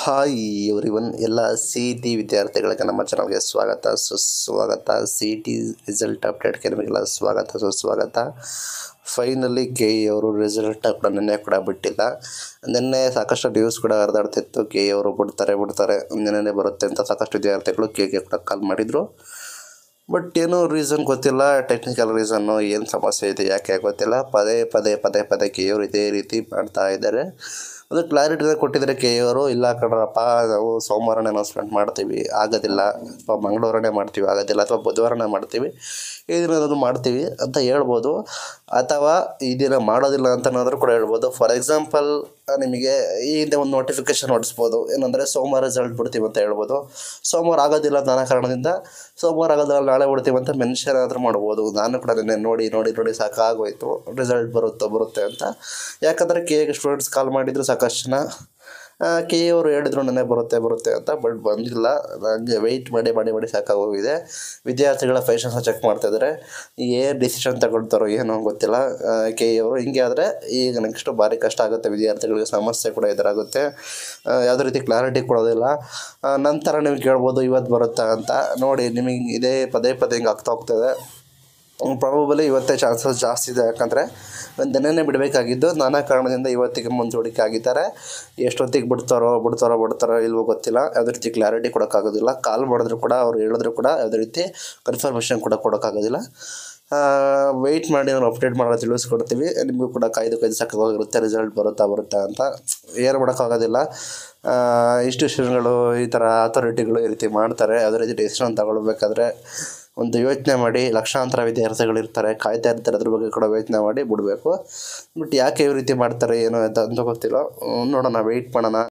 hi everyone ಎಲ್ಲ C E T ವಿದ್ಯಾರ್ಥಿಗಳಿಗೆ ನಮ್ಮ ಚಾನಲ್ಗೆ ಸ್ವಾಗತ ಸುಸ್ವಾಗತ ಸಿ ಇ ಟಿ ರಿಸಲ್ಟ್ ಅಪ್ಡೇಟ್ಗೆ ನಿಮಗೆಲ್ಲ ಸ್ವಾಗತ ಸುಸ್ವಾಗತ ಫೈನಲಿ ಕೆ ಇ ಅವರು ರಿಸಲ್ಟ್ ಕೂಡ ನಿನ್ನೆ ಕೂಡ ಬಿಟ್ಟಿಲ್ಲ ನಿನ್ನೆ ಸಾಕಷ್ಟು ನ್ಯೂಸ್ ಕೂಡ ಹರಿದಾಡ್ತಿತ್ತು ಕೆ ಇ ಅವರು ಬಿಡ್ತಾರೆ ಬಿಡ್ತಾರೆ ನಿನ್ನೆ ಬರುತ್ತೆ ಅಂತ ಸಾಕಷ್ಟು ವಿದ್ಯಾರ್ಥಿಗಳು ಕೆ ಗೆ ಕೂಡ ಕಾಲ್ ಮಾಡಿದರು ಬಟ್ ಏನೋ ರೀಸನ್ ಗೊತ್ತಿಲ್ಲ ಟೆಕ್ನಿಕಲ್ ರೀಸನ್ನು ಏನು ಸಮಸ್ಯೆ ಇದೆ ಯಾಕೆ ಗೊತ್ತಿಲ್ಲ ಪದೇ ಪದೇ ಪದೇ ಪದೇ ಕೆ ಅವರು ಇದೇ ರೀತಿ ಮಾಡ್ತಾ ಇದ್ದಾರೆ ಒಂದು ಕ್ಲಾರಿಟಿ ಕೊಟ್ಟಿದ್ದಾರೆ ಕೆ ಅವರು ಇಲ್ಲ ಕಣ್ರಪ್ಪ ನಾವು ಸೋಮವಾರನೇ ಅನೌನ್ಸ್ಮೆಂಟ್ ಮಾಡ್ತೀವಿ ಆಗೋದಿಲ್ಲ ಅಥವಾ ಮಂಗಳವಾರನೇ ಮಾಡ್ತೀವಿ ಆಗೋದಿಲ್ಲ ಅಥವಾ ಬುಧವಾರನೇ ಮಾಡ್ತೀವಿ ಈ ದಿನ ಮಾಡ್ತೀವಿ ಅಂತ ಹೇಳ್ಬೋದು ಅಥವಾ ಈ ದಿನ ಮಾಡೋದಿಲ್ಲ ಅಂತನಾದರೂ ಕೂಡ ಹೇಳ್ಬೋದು ಫಾರ್ ಎಕ್ಸಾಂಪಲ್ ನಿಮಗೆ ಈ ಹಿಂದೆ ಒಂದು ನೋಟಿಫಿಕೇಶನ್ ಹೊಡಿಸ್ಬೋದು ಏನಂದರೆ ಸೋಮವಾರ ರಿಸಲ್ಟ್ ಬಿಡ್ತೀವಿ ಅಂತ ಹೇಳ್ಬೋದು ಸೋಮವಾರ ಆಗೋದಿಲ್ಲ ಅಂತ ಅನ್ನೋ ಕಾರಣದಿಂದ ಸೋಮವಾರ ಆಗೋದಿಲ್ಲ ನಾಳೆ ಬಿಡ್ತೀವಿ ಅಂತ ಮೆನ್ಷನ್ ಆದರೂ ಮಾಡ್ಬೋದು ನಾನು ಕೂಡ ನಿನ್ನೆ ನೋಡಿ ನೋಡಿ ನೋಡಿ ಸಾಕಾಗೋಯ್ತು ರಿಸಲ್ಟ್ ಬರುತ್ತೋ ಬರುತ್ತೆ ಅಂತ ಯಾಕಂದರೆ ಕೆ ಸ್ಟೂಡೆಂಟ್ಸ್ ಕಾಲ್ ಮಾಡಿದ್ರು ಸಾಕಷ್ಟು ಜನ ಕೆ ಅವರು ಹೇಳಿದ್ರು ನನಗೆ ಬರುತ್ತೆ ಬರುತ್ತೆ ಅಂತ ಬಟ್ ಬಂದಿಲ್ಲ ನನಗೆ ವೆಯ್ಟ್ ಮಾಡಿ ಮಾಡಿ ಮಾಡಿ ಸಾಕಾಗೋಗಿದೆ ವಿದ್ಯಾರ್ಥಿಗಳ ಫೈಷನ್ಸ್ನ ಚೆಕ್ ಮಾಡ್ತಾಯಿದ್ದಾರೆ ಏನು ಡಿಸಿಷನ್ ತಗೊಳ್ತಾರೋ ಏನೋ ಗೊತ್ತಿಲ್ಲ ಕೆ ಅವರು ಹಿಂಗೆ ಆದರೆ ಈಗ ನೆಕ್ಸ್ಟು ಭಾರಿ ಕಷ್ಟ ಆಗುತ್ತೆ ವಿದ್ಯಾರ್ಥಿಗಳಿಗೆ ಸಮಸ್ಯೆ ಕೂಡ ಎದುರಾಗುತ್ತೆ ಯಾವುದೇ ರೀತಿ ಕ್ಲಾರಿಟಿ ಕೊಡೋದಿಲ್ಲ ಆ, ನಂತರ ನೀವು ಕೇಳ್ಬೋದು ಇವತ್ತು ಬರುತ್ತಾ ಅಂತ ನೋಡಿ ನಿಮಗೆ ಇದೇ ಪದೇ ಪದೇ ಹಿಂಗೆ ಆಗ್ತಾ ಹೋಗ್ತದೆ ಪ್ರಾಬಬಲಿ ಇವತ್ತೇ ಚಾನ್ಸಸ್ ಜಾಸ್ತಿ ಇದೆ ಯಾಕಂದರೆ ದಿನನೇ ಬಿಡಬೇಕಾಗಿದ್ದು ನಾನಾ ಕಾರಣದಿಂದ ಇವತ್ತಿಗೆ ಮುಂದೂಡಿಕೆ ಆಗಿದ್ದಾರೆ ಎಷ್ಟೊತ್ತಿಗೆ ಬಿಡ್ತಾರೋ ಬಿಡ್ತಾರೋ ಬಿಡ್ತಾರೋ ಇಲ್ವೋ ಗೊತ್ತಿಲ್ಲ ಯಾವುದೇ ರೀತಿ ಕ್ಲಾರಿಟಿ ಕೊಡೋಕ್ಕಾಗೋದಿಲ್ಲ ಕಾಲ್ ಮಾಡಿದ್ರು ಕೂಡ ಅವ್ರು ಹೇಳಿದ್ರು ಕೂಡ ಯಾವುದೇ ರೀತಿ ಕನ್ಫರ್ಮೇಷನ್ ಕೂಡ ಕೊಡೋಕ್ಕಾಗೋದಿಲ್ಲ ವೆಯ್ಟ್ ಮಾಡಿ ನಾವು ಅಪ್ಡೇಟ್ ಮಾಡೋದು ತಿಳಿಸ್ಕೊಡ್ತೀವಿ ನಿಮಗೂ ಕೂಡ ಕಾಯ್ದು ಕಾಯ್ದು ಸಾಕಾಗೋಗಿರುತ್ತೆ ರಿಸಲ್ಟ್ ಬರುತ್ತಾ ಬರುತ್ತಾ ಅಂತ ಏನು ಮಾಡೋಕ್ಕಾಗೋದಿಲ್ಲ ಇನ್ಸ್ಟಿಟ್ಯೂಷನ್ಗಳು ಈ ಥರ ಅಥಾರಿಟಿಗಳು ಈ ರೀತಿ ಮಾಡ್ತಾರೆ ಯಾವುದೇ ರೀತಿ ಡಿಸಿಷನ್ ತಗೊಳ್ಬೇಕಾದ್ರೆ ಒಂದು ಯೋಚನೆ ಮಾಡಿ ಲಕ್ಷಾಂತರ ವಿದ್ಯಾರ್ಥಿಗಳು ಇರ್ತಾರೆ ಕಾಯ್ತಾ ಇರ್ತಾರೆ ಅದ್ರ ಬಗ್ಗೆ ಕೂಡ ಯೋಚನೆ ಮಾಡಿ ಬಿಡಬೇಕು ಬಟ್ ಯಾಕೆ ಈ ರೀತಿ ಮಾಡ್ತಾರೆ ಏನು ಅಂತ ಅಂತ ಗೊತ್ತಿಲ್ಲ ಹ್ಮ್, ನೋಡೋಣ ವೆಯ್ಟ್ ಮಾಡೋಣ